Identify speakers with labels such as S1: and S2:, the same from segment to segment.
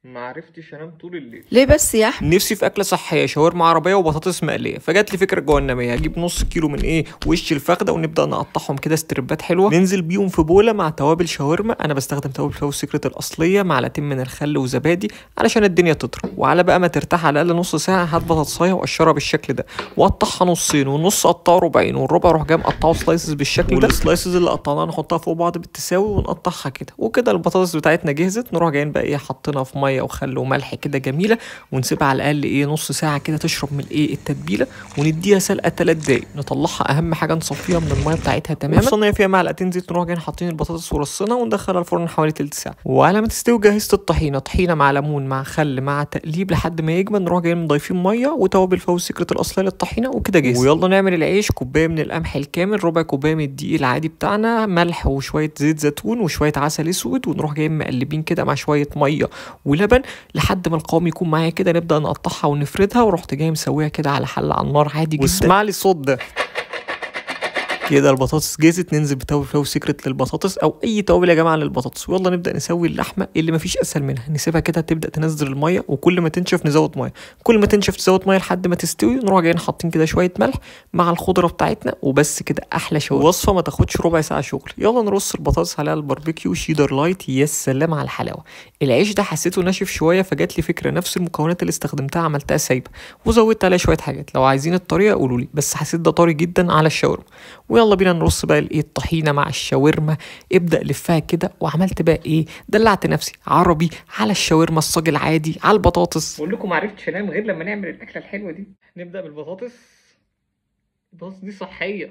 S1: ما عرفتش انام طول الليل
S2: ليه بس يا احمد
S3: نفسي في اكله صحيه شاورما عربيه وبطاطس مقليه فجات لي فكره جهنميه اجيب نص كيلو من ايه وش الفخده ونبدا نقطعهم كده ستريبات حلوه ننزل بيهم في بوله مع توابل شاورما انا بستخدم توابل فاو سيكريت الاصليه معلقتين من الخل وزبادي علشان الدنيا تطرى وعلى بقى ما ترتاح على الاقل نص ساعه هات بطاطسايه وقشرها بالشكل ده وقطعها نصين والنص قطعه ربعين والربع اروح جاي مقطعه سلايسز بالشكل ده والسلايسز اللي قطعناها نحطها فوق بعض بالتساوي ونقطعها كده وكده البطاطس بتاعتنا جهزت نروح جايين بقى ايه حاطينها في ميه وخل وملح كده جميله ونسيبها على الاقل ايه نص ساعه كده تشرب من الايه التتبيله ونديها سلقه 3 دقايق نطلعها اهم حاجه نصفيها من الميه بتاعتها تماما الصينيه فيها معلقتين زيت نروح جايين حاطين البطاطس ورصينها وندخلها الفرن حوالي تلت ساعه وعلى ما تستوي جهزت الطحينه طحينه مع ليمون مع خل مع تقليب لحد ما يجمد نروح جايين مضيفين ميه وتوابل فوز سكرت الاصليه للطحينه وكده جاهز ويلا نعمل العيش كوبايه من القمح الكامل ربع كوبايه من الدقيق العادي بتاعنا ملح وشويه زيت زيتون وشويه عسل اسود ونروح جايين مقلبين كده مع شويه ميه ولبن لحد ما القوام يكون معايا كده نبدا نقطعها ونفردها ورحت جاي مسويها كده على حله على النار عادي جدا واسمع لي الصوت ده كده البطاطس جاهزت ننزل بتوابل فلو سيكريت للبطاطس او اي توابل يا جماعه للبطاطس ويلا نبدا نسوي اللحمه اللي مفيش اسهل منها نسيبها كده تبدا تنزل الميه وكل ما تنشف نزود ميه كل ما تنشف تزود ميه لحد ما تستوي نروح جايين حاطين كده شويه ملح مع الخضره بتاعتنا وبس كده احلى شاورما وصفه ما تاخدش ربع ساعه شغل يلا نرص البطاطس عليها الباربيكيو شيدر لايت يا سلام على الحلاوه العيش ده حسيته ناشف شويه فجات لي فكره نفس المكونات اللي استخدمتها عملتها سايبه وزودت عليها شويه حاجات لو عايزين الطريقه قولوا لي بس حسيت ده طري جدا على الشاورما ويلا بينا نرص بقى الايه الطحينه مع الشاورما ابدا لفها كده وعملت بقى ايه دلعت نفسي عربي على الشاورما الصاج العادي على البطاطس
S1: بقول لكم ما عرفتش انام غير لما نعمل الاكله الحلوه دي نبدا بالبطاطس البطاطس دي صحيه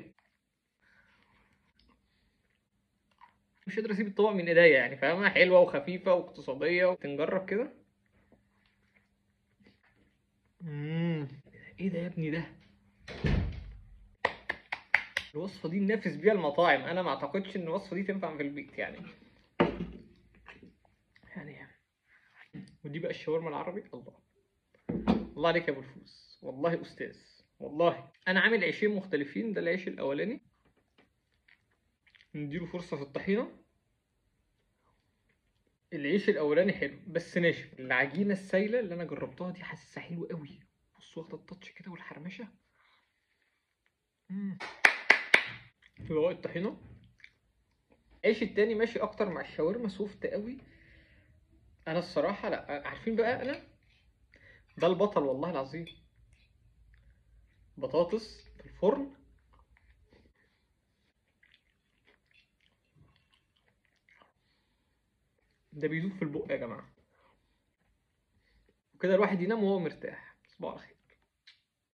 S1: مش قادر اسيب الطبق من ايديا يعني فاهمه حلوه وخفيفه واقتصاديه تنجرب كده امم ايه ده يا ابني ده الوصفه دي ننافس بيها المطاعم انا ما اعتقدش ان الوصفه دي تنفع في البيت يعني يعني ودي بقى الشاورما العربي الله الله عليك يا ابو الفوز والله استاذ والله انا عامل عيشين مختلفين ده العيش الاولاني نديله فرصه في الطحينه العيش الاولاني حلو بس ناشف العجينه السايله اللي انا جربتها دي حاسسها حلوه قوي بص واخده التاتش كده والحرمشه مم. في بواقي الطحينه العيش التاني ماشي اكتر مع الشاورما سوفت قوي انا الصراحه لا عارفين بقى انا ده البطل والله العظيم بطاطس في الفرن ده بيدوب في البق يا جماعه وكده الواحد ينام وهو مرتاح صباح الخير